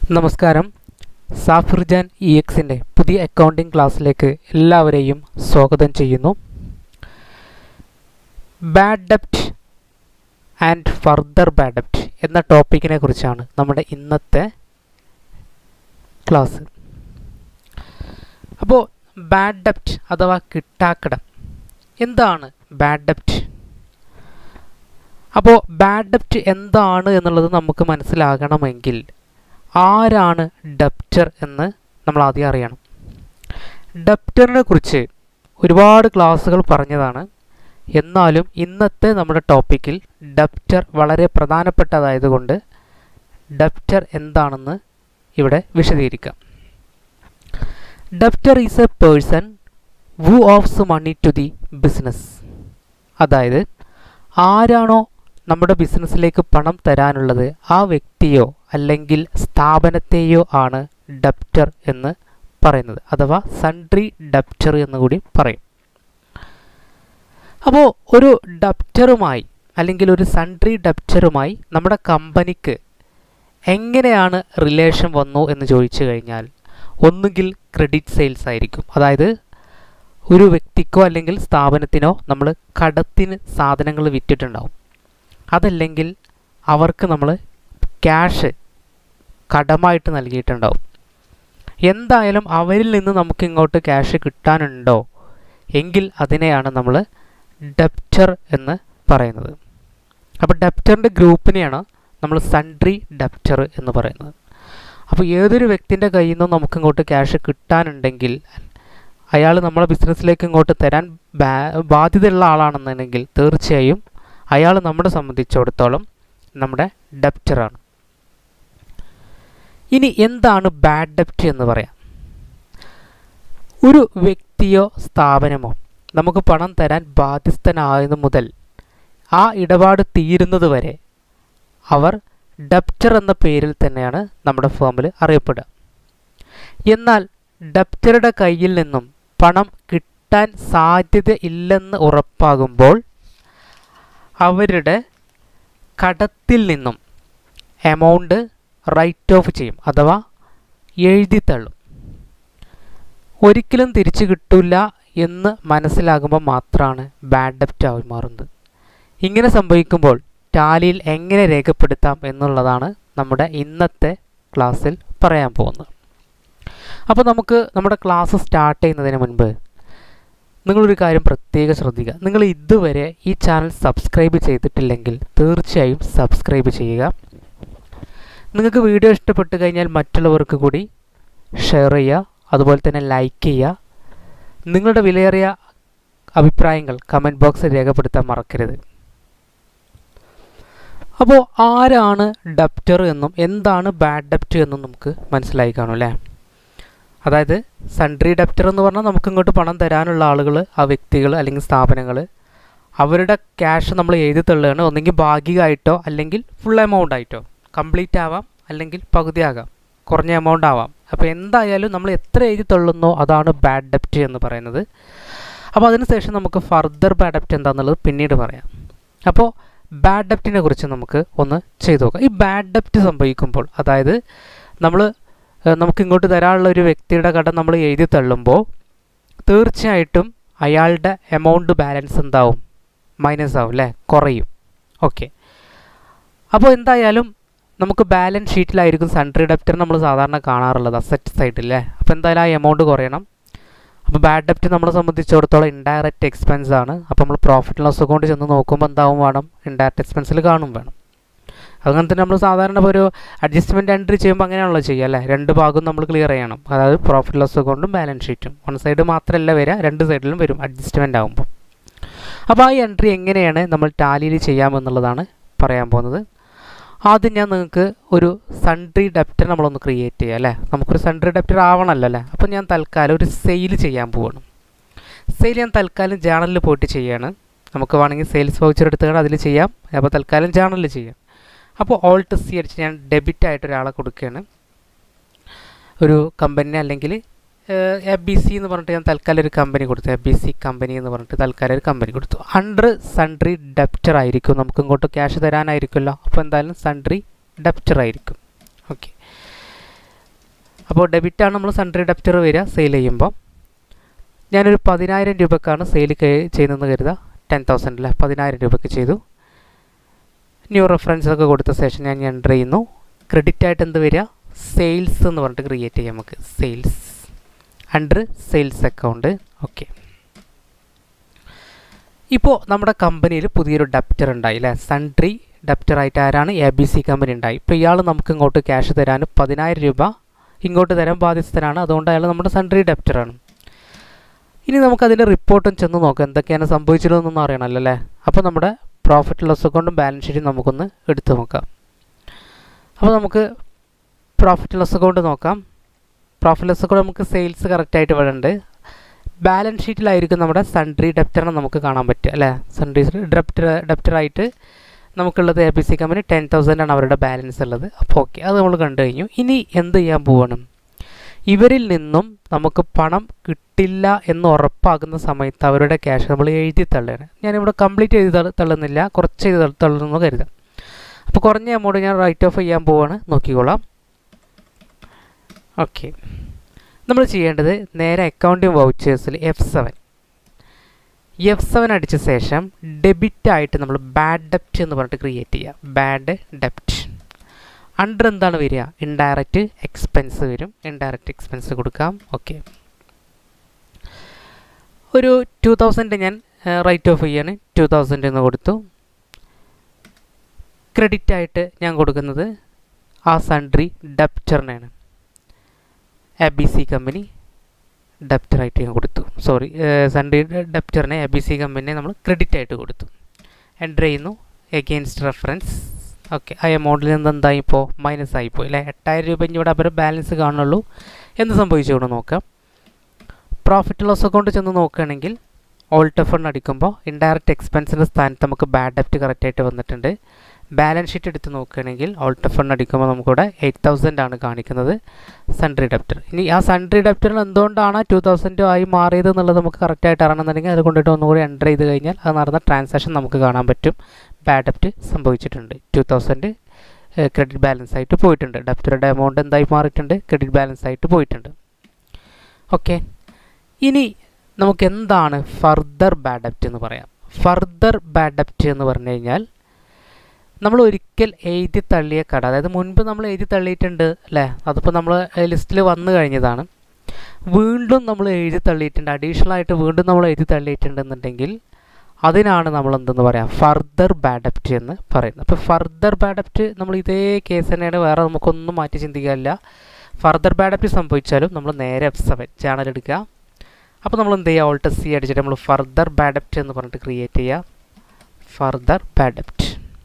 നമസ്കാരം സാഫിർജാൻ ഇ എക്സിൻ്റെ പുതിയ അക്കൗണ്ടിംഗ് ക്ലാസ്സിലേക്ക് എല്ലാവരെയും സ്വാഗതം ചെയ്യുന്നു ബാഡ് ഡെപ്റ്റ് ആൻഡ് ഫർദർ ബാഡ് ഡെപ്റ്റ് എന്ന ടോപ്പിക്കിനെ കുറിച്ചാണ് നമ്മുടെ ഇന്നത്തെ ക്ലാസ് അപ്പോൾ ബാഡ് ഡെപ്റ്റ് അഥവാ കിട്ടാക്കടം എന്താണ് ബാഡ് ഡെപ്റ്റ് അപ്പോൾ ബാഡ് ഡെപ്റ്റ് എന്താണ് എന്നുള്ളത് നമുക്ക് മനസ്സിലാകണമെങ്കിൽ ആരാണ് ഡെപ്റ്റർ എന്ന് നമ്മൾ ആദ്യം അറിയണം ഡെപ്റ്ററിനെ കുറിച്ച് ഒരുപാട് ക്ലാസ്സുകൾ പറഞ്ഞതാണ് എന്നാലും ഇന്നത്തെ നമ്മുടെ ടോപ്പിക്കിൽ ഡെപ്റ്റർ വളരെ പ്രധാനപ്പെട്ടതായതുകൊണ്ട് ഡെപ്റ്റർ എന്താണെന്ന് ഇവിടെ വിശദീകരിക്കാം debtor is a person who owes money to the business അതായത് ആരാണോ നമ്മുടെ ബിസിനസ്സിലേക്ക് പണം തരാനുള്ളത് ആ വ്യക്തിയോ അല്ലെങ്കിൽ സ്ഥാപനത്തെയോ ആണ് ഡെപ്റ്റർ എന്ന് പറയുന്നത് അഥവാ സൺട്രി ഡെപ്റ്റർ എന്ന് കൂടി പറയും അപ്പോൾ ഒരു ഡെപ്റ്ററുമായി അല്ലെങ്കിൽ ഒരു സൺട്രി ഡെപ്റ്ററുമായി നമ്മുടെ കമ്പനിക്ക് എങ്ങനെയാണ് റിലേഷൻ വന്നു എന്ന് ചോദിച്ചു കഴിഞ്ഞാൽ ഒന്നുകിൽ ക്രെഡിറ്റ് സെയിൽസ് ആയിരിക്കും അതായത് ഒരു വ്യക്തിക്കോ അല്ലെങ്കിൽ സ്ഥാപനത്തിനോ നമ്മൾ കടത്തിന് സാധനങ്ങൾ വിറ്റിട്ടുണ്ടാവും അതല്ലെങ്കിൽ അവർക്ക് നമ്മൾ ക്യാഷ് കടമായിട്ട് നൽകിയിട്ടുണ്ടാവും എന്തായാലും അവരിൽ നിന്ന് നമുക്ക് ഇങ്ങോട്ട് ക്യാഷ് കിട്ടാനുണ്ടോ എങ്കിൽ അതിനെയാണ് നമ്മൾ ഡെപ്റ്റർ എന്ന് പറയുന്നത് അപ്പോൾ ഡെപ്റ്ററിൻ്റെ ഗ്രൂപ്പിനെയാണ് നമ്മൾ സൺട്രി ഡെപ്റ്റർ എന്ന് പറയുന്നത് അപ്പോൾ ഏതൊരു വ്യക്തിൻ്റെ കയ്യിൽ നിന്നും നമുക്ക് ഇങ്ങോട്ട് ക്യാഷ് കിട്ടാനുണ്ടെങ്കിൽ അയാൾ നമ്മളെ ബിസിനസ്സിലേക്ക് ഇങ്ങോട്ട് തരാൻ ബാധ്യതയുള്ള ആളാണെന്നുണ്ടെങ്കിൽ തീർച്ചയായും അയാൾ നമ്മളെ സംബന്ധിച്ചിടത്തോളം നമ്മുടെ ഡെപ്റ്ററാണ് ഇനി എന്താണ് ബാഡ് ഡെപ്റ്റ് എന്ന് പറയാം ഒരു വ്യക്തിയോ സ്ഥാപനമോ നമുക്ക് പണം തരാൻ ബാധ്യസ്ഥനായത് മുതൽ ആ ഇടപാട് തീരുന്നത് വരെ അവർ ഡെപ്റ്റർ എന്ന പേരിൽ തന്നെയാണ് നമ്മുടെ ഫേമിൽ അറിയപ്പെടുക എന്നാൽ ഡെപ്റ്ററുടെ കയ്യിൽ നിന്നും പണം കിട്ടാൻ സാധ്യത ഇല്ലെന്ന് ഉറപ്പാകുമ്പോൾ അവരുടെ കടത്തിൽ നിന്നും എമൗണ്ട് റൈറ്റ് ഓഫ് ചെയ്യും അഥവാ എഴുതി തള്ളും ഒരിക്കലും തിരിച്ചു കിട്ടില്ല എന്ന് മനസ്സിലാകുമ്പോൾ മാത്രമാണ് ബാഡ് ഡെപ്റ്റ് ആയി മാറുന്നത് ഇങ്ങനെ സംഭവിക്കുമ്പോൾ ടാലിയിൽ എങ്ങനെ രേഖപ്പെടുത്താം എന്നുള്ളതാണ് നമ്മുടെ ഇന്നത്തെ ക്ലാസ്സിൽ പറയാൻ പോകുന്നത് അപ്പോൾ നമുക്ക് നമ്മുടെ ക്ലാസ് സ്റ്റാർട്ട് ചെയ്യുന്നതിന് മുൻപ് നിങ്ങളൊരു കാര്യം പ്രത്യേകം ശ്രദ്ധിക്കുക നിങ്ങൾ ഇതുവരെ ഈ ചാനൽ സബ്സ്ക്രൈബ് ചെയ്തിട്ടില്ലെങ്കിൽ തീർച്ചയായും സബ്സ്ക്രൈബ് ചെയ്യുക നിങ്ങൾക്ക് വീഡിയോ ഇഷ്ടപ്പെട്ട് കഴിഞ്ഞാൽ മറ്റുള്ളവർക്ക് കൂടി ഷെയർ ചെയ്യുക അതുപോലെ തന്നെ ലൈക്ക് ചെയ്യുക നിങ്ങളുടെ വിലയേറിയ അഭിപ്രായങ്ങൾ കമൻറ്റ് ബോക്സിൽ രേഖപ്പെടുത്താൻ മറക്കരുത് അപ്പോൾ ആരാണ് ഡെപ്റ്റർ എന്നും എന്താണ് ബാഡ് ഡെപ്റ്റ് എന്നും നമുക്ക് മനസ്സിലായി കാണും അല്ലേ അതായത് സൺട്രി ഡെപ്റ്റർ എന്ന് പറഞ്ഞാൽ നമുക്ക് ഇങ്ങോട്ട് പണം തരാനുള്ള ആളുകൾ ആ വ്യക്തികൾ അല്ലെങ്കിൽ സ്ഥാപനങ്ങൾ അവരുടെ ക്യാഷ് നമ്മൾ എഴുതി തള്ളുകയാണ് ഒന്നെങ്കിൽ ഭാഗികമായിട്ടോ അല്ലെങ്കിൽ ഫുൾ എമൗണ്ട് ആയിട്ടോ കംപ്ലീറ്റ് ആവാം അല്ലെങ്കിൽ പകുതി ആകാം കുറഞ്ഞ എമൗണ്ട് ആവാം അപ്പോൾ എന്തായാലും നമ്മൾ എത്ര എഴുതി തള്ളുന്നോ അതാണ് ബാഡ് ഡെപ്റ്റ് എന്ന് പറയുന്നത് അപ്പോൾ അതിനുശേഷം നമുക്ക് ഫർദർ ബാഡ് ഡെപ്റ്റ് എന്താണെന്നുള്ളത് പിന്നീട് പറയാം അപ്പോൾ ബാഡ് ഡെപ്റ്റിനെ കുറിച്ച് നമുക്ക് ഒന്ന് ചെയ്തു നോക്കാം ഈ ബാഡ് ഡെപ്റ്റ് സംഭവിക്കുമ്പോൾ അതായത് നമ്മൾ നമുക്ക് ഇങ്ങോട്ട് തരാനുള്ള ഒരു വ്യക്തിയുടെ കടം നമ്മൾ എഴുതി തള്ളുമ്പോൾ തീർച്ചയായിട്ടും അയാളുടെ എമൗണ്ട് ബാലൻസ് എന്താവും മൈനസ് ആവും അല്ലേ കുറയും ഓക്കെ അപ്പോൾ എന്തായാലും നമുക്ക് ബാലൻസ് ഷീറ്റിലായിരിക്കും സൺട്രി ഡെപ്റ്റർ നമ്മൾ സാധാരണ കാണാറുള്ളത് അസറ്റ് സൈഡിൽ അല്ലേ അപ്പോൾ എന്തായാലും ആ എമൗണ്ട് കുറയണം അപ്പോൾ ബാഡ് ഡെപ്റ്റ് നമ്മളെ സംബന്ധിച്ചിടത്തോളം ഇൻഡയറക്റ്റ് എക്സ്പെൻസ് ആണ് അപ്പോൾ നമ്മൾ പ്രോഫിറ്റ് ലോസ് അക്കൗണ്ട് ചെന്ന് നോക്കുമ്പോൾ എന്താവും വേണം ഇൻഡയറക്റ്റ് എക്സ്പെൻസിൽ കാണും വേണം അങ്ങനെ തന്നെ നമ്മൾ സാധാരണ ഒരു അഡ്ജസ്റ്റ്മെൻറ്റ് എൻട്രി ചെയ്യുമ്പോൾ അങ്ങനെയാണല്ലോ ചെയ്യുക അല്ലേ രണ്ട് ഭാഗവും നമ്മൾ ക്ലിയർ ചെയ്യണം അതായത് പ്രോഫിറ്റ് ലോസ് അക്കൗണ്ടും ബാലൻസ് ഷീറ്റും വൺ സൈഡ് മാത്രമല്ല വരിക രണ്ട് സൈഡിലും വരും അഡ്ജസ്റ്റ്മെൻ്റ് ആകുമ്പോൾ അപ്പോൾ ആ എൻട്രി എങ്ങനെയാണ് നമ്മൾ ടാലിയിൽ ചെയ്യാമെന്നുള്ളതാണ് പറയാൻ പോകുന്നത് ആദ്യം ഞാൻ നിങ്ങൾക്ക് ഒരു സൺട്രി ഡെപ്റ്റർ നമ്മളൊന്ന് ക്രിയേറ്റ് ചെയ്യുക അല്ലേ നമുക്കൊരു സൺട്രി ഡെപ്റ്റർ ആവണമല്ലോ അല്ലേ അപ്പോൾ ഞാൻ തൽക്കാലം ഒരു സെയിൽ ചെയ്യാൻ പോവാണ് സെയിൽ ഞാൻ തൽക്കാലം ജേണലിൽ പോയിട്ട് ചെയ്യാണ് നമുക്ക് വേണമെങ്കിൽ സെയിൽസ് വൗച്ചർ എടുത്തുകൊണ്ട് അതിൽ ചെയ്യാം അപ്പോൾ തൽക്കാലം ജേണലിൽ ചെയ്യാം അപ്പോൾ ഓൾട്ട് സി അടിച്ച് ഞാൻ ഡെബിറ്റ് ആയിട്ട് ഒരാളെ കൊടുക്കുകയാണ് ഒരു കമ്പനി അല്ലെങ്കിൽ എഫ് ബി സി എന്ന് പറഞ്ഞിട്ട് ഞാൻ തൽക്കാലം ഒരു കമ്പനി കൊടുത്തു എഫ് ബി സി കമ്പനി എന്ന് പറഞ്ഞിട്ട് തൽക്കാലം ഒരു കമ്പനി കൊടുത്തു അണ്ടർ സൺട്രി ഡെപ്റ്റർ ആയിരിക്കും നമുക്ക് ഇങ്ങോട്ട് ക്യാഷ് തരാനായിരിക്കുമല്ലോ അപ്പോൾ എന്തായാലും സൺട്രി ഡെപ്റ്റർ ആയിരിക്കും ഓക്കെ അപ്പോൾ ഡെബിറ്റാണ് നമ്മൾ സൺട്രി ഡെപ്റ്റർ വരിക സെയിൽ ചെയ്യുമ്പോൾ ഞാനൊരു പതിനായിരം രൂപക്കാണ് സെയിൽ ചെയ്യുന്നതെന്ന് കരുതുക ടെൻ തൗസൻഡ് അല്ലേ പതിനായിരം രൂപയ്ക്ക് ചെയ്തു ന്യൂ റെഫറൻസ് ഒക്കെ കൊടുത്ത ശേഷം ഞാൻ എൻ്റർ ചെയ്യുന്നു ക്രെഡിറ്റ് ആയിട്ട് എന്ത് വരിക സെയിൽസ് എന്ന് പറഞ്ഞിട്ട് ക്രിയേറ്റ് ചെയ്യാം നമുക്ക് sales under sales account okay ഇപ്പോൾ നമ്മുടെ കമ്പനിയിൽ പുതിയൊരു ഡെപ്റ്റർ ഉണ്ടായി അല്ലേ സൺട്രി ഡെപ്റ്റർ ആയിട്ട് ആരാണ് എ ബി സി കമ്പനി ഉണ്ടായി ഇപ്പോൾ ഇയാൾ നമുക്ക് ഇങ്ങോട്ട് ക്യാഷ് തരാൻ പതിനായിരം രൂപ ഇങ്ങോട്ട് തരാൻ ബാധ്യസ്ഥനാണ് അതുകൊണ്ട് അയാൾ നമ്മുടെ സൺട്രി ഡെപ്റ്ററാണ് ഇനി നമുക്കതിൻ്റെ റിപ്പോർട്ടും ചെന്ന് നോക്കാം എന്തൊക്കെയാണ് സംഭവിച്ചതെന്നൊന്നും അറിയണമല്ലോ അല്ലേ അപ്പോൾ നമ്മുടെ പ്രോഫിറ്റ് ലോസ് അക്കൗണ്ടും ബാലൻസ് ഷീറ്റും നമുക്കൊന്ന് എടുത്തു നോക്കാം അപ്പോൾ നമുക്ക് പ്രോഫിറ്റ് ലോസ് അക്കൗണ്ട് നോക്കാം പ്രോഫിറ്റ് ലോസ് അക്കൗണ്ട് നമുക്ക് സെയിൽസ് കറക്റ്റായിട്ട് ഇവിടെ ഉണ്ട് ബാലൻസ് ഷീറ്റിലായിരിക്കും നമ്മുടെ സൺട്രി ഡെപ്റ്ററിനെ നമുക്ക് കാണാൻ പറ്റുക അല്ലേ സൺട്രി ഡെപ്റ്റർ ഡെപ്റ്ററായിട്ട് നമുക്കുള്ളത് A B C company ten thousand ആണ് അവരുടെ ബാലൻസ് ഉള്ളത് അപ്പോൾ ഓക്കെ അത് നമ്മൾ കണ്ടു കഴിഞ്ഞു ഇനി എന്ത് ചെയ്യാൻ പോവാണ് ഇവരിൽ നിന്നും നമുക്ക് പണം കിട്ടില്ല എന്ന് ഉറപ്പാകുന്ന സമയത്ത് അവരുടെ ക്യാഷ് നമ്മൾ എഴുതി തള്ളുകയാണ് ഞാനിവിടെ കംപ്ലീറ്റ് എഴുതി തള്ളു- തള്ളുന്നില്ല കുറച്ച് എഴുതി തള്ളു- തള്ളുന്നു കരുതാം അപ്പോൾ കുറഞ്ഞ എമൗണ്ട് ഞാൻ റൈറ്റ് ഓഫ് ചെയ്യാൻ പോവാണ് നോക്കിക്കോളാം ഓക്കെ നമ്മൾ ചെയ്യേണ്ടത് നേരെ അക്കൗണ്ടിങ് വൗച്ചേഴ്സിൽ എഫ് സെവൻ എഫ് സെവൻ അടിച്ച ശേഷം ഡെബിറ്റ് ആയിട്ട് നമ്മൾ ബാഡ് ഡെപ്റ്റ് എന്ന് പറഞ്ഞിട്ട് ക്രിയേറ്റ് ചെയ്യുക ബാഡ് ഡെപ്റ്റ് അണ്ടർ എന്താണ് വരിക ഇൻഡയറക്റ്റ് എക്സ്പെൻസ് വരും ഇൻഡയറക്റ്റ് എക്സ്പെൻസ് കൊടുക്കാം ഓക്കെ ഒരു ടു തൗസൻഡ് ഞാൻ റൈറ്റ് ഓഫ് ചെയ്യാണ് ടു തൗസൻഡ് എന്ന് കൊടുത്തു ക്രെഡിറ്റ് ആയിട്ട് ഞാൻ കൊടുക്കുന്നത് ആ സൺട്രി ഡെപ്റ്ററിനാണ് എ ബി സി കമ്പനി ഡെപ്റ്ററായിട്ട് ഞാൻ കൊടുത്തു സോറി സൺഡേ ഡെപ്റ്ററിനെ എ ബി സി കമ്പനിനെ നമ്മൾ ക്രെഡിറ്റ് ആയിട്ട് കൊടുത്തു എൻ്റർ ചെയ്യുന്നു എഗെയിൻസ്റ്റ് റെഫറൻസ് ഓക്കെ ആ എമൗണ്ടിൽ നിന്ന് എന്തായി ഇപ്പോൾ മൈനസ് ആയിപ്പോയി അല്ലേ എട്ടായിരം രൂപ ഇനി ഇവിടെ അവർ ബാലൻസ് കാണുള്ളൂ എന്ന് സംഭവിച്ചു കൊണ്ട് നോക്കാം പ്രോഫിറ്റ് ലോസ് അക്കൗണ്ട് ചെന്ന് നോക്കുകയാണെങ്കിൽ ഓൾട്ട് ഫണ്ട് അടിക്കുമ്പോൾ ഇൻഡയറക്റ്റ് എക്സ്പെൻസിൻ്റെ സ്ഥാനത്ത് നമുക്ക് ബാഡ് ഡെപ്റ്റ് കറക്റ്റായിട്ട് വന്നിട്ടുണ്ട് ബാലൻസ് ഷീറ്റ് എടുത്ത് നോക്കുകയാണെങ്കിൽ ഓൾട്ട് ഫണ്ട് അടിക്കുമ്പോൾ നമുക്കിവിടെ എയ്റ്റ് തൗസൻഡ് ആണ് കാണിക്കുന്നത് സൺട്രി ഡെപ്റ്റർ ഇനി ആ സൺട്രി ഡെപ്റ്ററിൽ എന്തുകൊണ്ടാണ് ടു തൗസൻഡ് ആയി മാറിയത് എന്നുള്ളത് നമുക്ക് കറക്റ്റായിട്ട് അറിയണമെന്നുണ്ടെങ്കിൽ അത് കൊണ്ടിട്ട് ഒന്നുകൂടി എൻ്റർ ചെയ്ത് കഴിഞ്ഞാൽ അത് നടന്ന ട്രാൻസാക്ഷൻ നമുക്ക് കാണാൻ പറ്റും ബാഡ് ഡെപ്റ്റ് സംഭവിച്ചിട്ടുണ്ട് ടു തൗസൻഡ് ക്രെഡിറ്റ് ബാലൻസ് ആയിട്ട് പോയിട്ടുണ്ട് ഡെപ്റ്ററുടെ എമൗണ്ട് എന്തായി മാറിയിട്ടുണ്ട് ക്രെഡിറ്റ് ബാലൻസ് ആയിട്ട് പോയിട്ടുണ്ട് ഓക്കെ ഇനി നമുക്ക് എന്താണ് ഫർദർ ബാഡ് ഡെപ്റ്റ് എന്ന് പറയാം ഫർദർ ബാഡ് ഡെപ്റ്റ് എന്ന് പറഞ്ഞു കഴിഞ്ഞാൽ നമ്മൾ ഒരിക്കൽ എഴുതി തള്ളിയ കട അതായത് മുൻപ് നമ്മൾ എഴുതി തള്ളിയിട്ടുണ്ട് അല്ലേ അതിപ്പോൾ നമ്മൾ ലിസ്റ്റിൽ വന്നു കഴിഞ്ഞതാണ് വീണ്ടും നമ്മൾ എഴുതി തള്ളിയിട്ടുണ്ട് അഡീഷണൽ ആയിട്ട് വീണ്ടും നമ്മൾ എഴുതി തള്ളിയിട്ടുണ്ടെന്നുണ്ടെങ്കിൽ അതിനാണ് നമ്മൾ എന്തെന്ന് പറയാം ഫർദർ ബാഡപ്റ്റ് എന്ന് പറയുന്നത് അപ്പോൾ ഫർദർ ബാഡപ്റ്റ് നമ്മൾ ഇതേ കേസ് തന്നെയാണ് വേറെ നമുക്കൊന്നും മാറ്റി ചിന്തിക്കാനില്ല ഫർദർ ബാഡപ്റ്റ് സംഭവിച്ചാലും നമ്മൾ നേരെ എഫ് സെവൻ ചാനൽ എടുക്കുക അപ്പോൾ നമ്മൾ എന്ത് ചെയ്യുക ഓൾട്ട് സി അടിച്ചിട്ട് നമ്മൾ ഫർദർ ബാഡപ്റ്റ് എന്ന് പറഞ്ഞിട്ട് ക്രിയേറ്റ് ചെയ്യുക ഫർദർ ബാഡപ്റ്റ്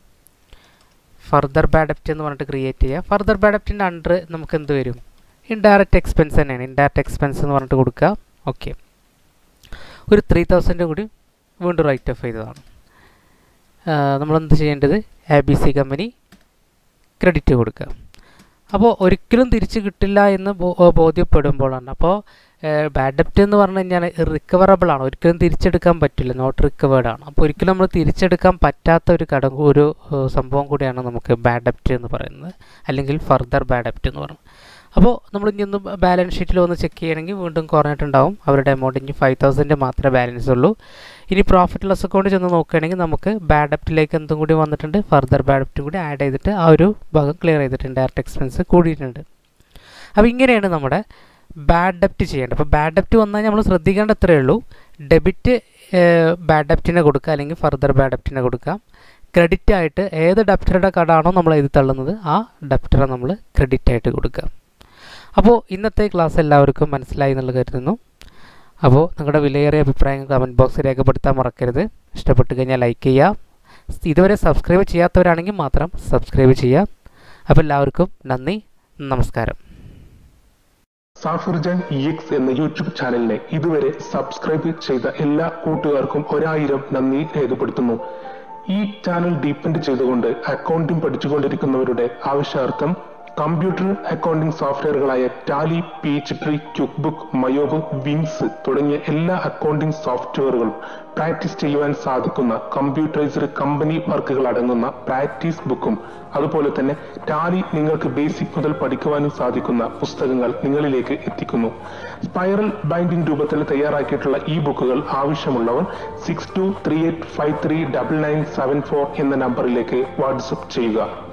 ഫർദർ ബാഡപ്റ്റ് എന്ന് പറഞ്ഞിട്ട് ക്രിയേറ്റ് ചെയ്യുക ഫർദർ ബാഡപ്റ്റിൻ്റെ അണ്ടർ നമുക്ക് എന്ത് വരും ഇൻഡയറക്റ്റ് എക്സ്പെൻസ് തന്നെയാണ് ഇൻഡയറക്റ്റ് എക്സ്പെൻസ് എന്ന് പറഞ്ഞിട്ട് കൊടുക്കുക ഓക്കെ ഒരു ത്രീ തൗസൻഡ് കൂടി വീണ്ടും റൈറ്റ് ഓഫ് ചെയ്തതാണ് നമ്മളെന്ത് ചെയ്യേണ്ടത് A B C company credit കൊടുക്കുക അപ്പോൾ ഒരിക്കലും തിരിച്ച് കിട്ടില്ല എന്ന് ബോ- ബോധ്യപ്പെടുമ്പോഴാണ് അപ്പോൾ ബാഡ് ഡെപ്റ്റ് എന്ന് പറഞ്ഞു കഴിഞ്ഞാൽ റിക്കവറബിൾ ആണ് ഒരിക്കലും തിരിച്ചെടുക്കാൻ പറ്റില്ല നോട്ട് റിക്കവേർഡ് ആണ് അപ്പോൾ ഒരിക്കലും നമ്മൾ തിരിച്ചെടുക്കാൻ പറ്റാത്ത ഒരു കടം ഒരു ഏഹ്, സംഭവം കൂടിയാണ് നമുക്ക് ബാഡ് ഡെപ്റ്റ് എന്ന് പറയുന്നത് അല്ലെങ്കിൽ ഫർദർ ബാഡ് ഡെപ്റ്റ് എന്ന് പറയുന്നത് അപ്പോൾ നമ്മൾ ഇനി ഒന്ന് ബാലൻസ് ഷീറ്റിൽ ഒന്ന് ചെക്ക് ചെയ്യണമെങ്കിൽ വീണ്ടും കുറഞ്ഞിട്ടുണ്ടാവും അവരുടെ എമൗണ്ട് ഇനി ഫൈവ് തൗസൻഡ് മാത്രമേ ബാലൻസ് ഉള്ളൂ ഇനി പ്രോഫിറ്റ് ലോസ് അക്കൗണ്ട് ചെന്ന് നോക്കുകയാണെങ്കിൽ നമുക്ക് ബാഡ് ഡെപ്റ്റിലേക്ക് എന്തും കൂടി വന്നിട്ടുണ്ട് ഫർദർ ബാഡ് ഡെപ്റ്റും കൂടി ആഡ് ചെയ്തിട്ട് ആ ഒരു ഭാഗം ക്ലിയർ ചെയ്തിട്ടുണ്ട് ഡയറക്റ്റ് എക്സ്പെൻസ് കൂടിയിട്ടുണ്ട് അപ്പോൾ ഇങ്ങനെയാണ് നമ്മുടെ ബാഡ് ഡെപ്റ്റ് ചെയ്യേണ്ടത് അപ്പോൾ ബാഡ് ഡെപ്റ്റ് വന്നാൽ നമ്മൾ ശ്രദ്ധിക്കേണ്ട അത്രയേ ഉള്ളൂ ഡെബിറ്റ് ബാഡ് ഡെപ്റ്റിനെ കൊടുക്കുക അല്ലെങ്കിൽ ഫർദർ ബാഡ് ഡെപ്റ്റിനെ കൊടുക്കാം ക്രെഡിറ്റ് ആയിട്ട് ഏത് ഡെപ്റ്ററുടെ കടാണോ നമ്മൾ എഴുതി തള്ളുന്നത് ആ ഡെപ്റ്ററെ നമ്മൾ ക്രെഡിറ്റ് ആയിട്ട് കൊടുക്കുക അപ്പോൾ ഇന്നത്തെ ക്ലാസ് എല്ലാവർക്കും മനസ്സിലായി എന്നുള്ള കരുതുന്നു അപ്പോൾ നിങ്ങളുടെ വിലയേറിയ അഭിപ്രായങ്ങൾ കമൻറ്റ് ബോക്സിൽ രേഖപ്പെടുത്താൻ മറക്കരുത് ഇഷ്ടപ്പെട്ട് കഴിഞ്ഞാൽ ലൈക്ക് ചെയ്യുക ഇതുവരെ സബ്സ്ക്രൈബ് ചെയ്യാത്തവരാണെങ്കിൽ മാത്രം സബ്സ്ക്രൈബ് ചെയ്യുക അപ്പോൾ എല്ലാവർക്കും നന്ദി നമസ്കാരം സാഫിർജൻ ഇ എക്സ് എന്ന യൂട്യൂബ് ചാനലിനെ ഇതുവരെ സബ്സ്ക്രൈബ് ചെയ്ത എല്ലാ കൂട്ടുകാർക്കും ഒരായിരം നന്ദി രേഖപ്പെടുത്തുന്നു ഈ ചാനൽ ഡീപ്പെൻഡ് ചെയ്തുകൊണ്ട് അക്കൗണ്ടിംഗ് പഠിച്ചുകൊണ്ടിരിക്കുന്നവരുടെ ആവശ്യാർത്ഥം കമ്പ്യൂട്ടർ അക്കൗണ്ടിംഗ് സോഫ്റ്റ്വെയറുകളായ Tally Peachtree quick book MYOB Wings തുടങ്ങിയ എല്ലാ അക്കൗണ്ടിംഗ് സോഫ്റ്റ്വെയറുകളും പ്രാക്ടീസ് ചെയ്യുവാൻ സാധിക്കുന്ന കമ്പ്യൂട്ടറൈസ്ഡ് കമ്പനി വർക്കുകൾ അടങ്ങുന്ന പ്രാക്ടീസ് ബുക്കും അതുപോലെ തന്നെ ടാലി നിങ്ങൾക്ക് ബേസിക് മുതൽ പഠിക്കുവാനും സാധിക്കുന്ന പുസ്തകങ്ങൾ നിങ്ങളിലേക്ക് എത്തിക്കുന്നു സ്പൈറൽ ബൈൻഡിംഗ് രൂപത്തിൽ തയ്യാറാക്കിയിട്ടുള്ള ഈ ബുക്കുകൾ ആവശ്യമുള്ളവർ six two three eight five three double nine seven four എന്ന നമ്പറിലേക്ക് വാട്സപ്പ് ചെയ്യുക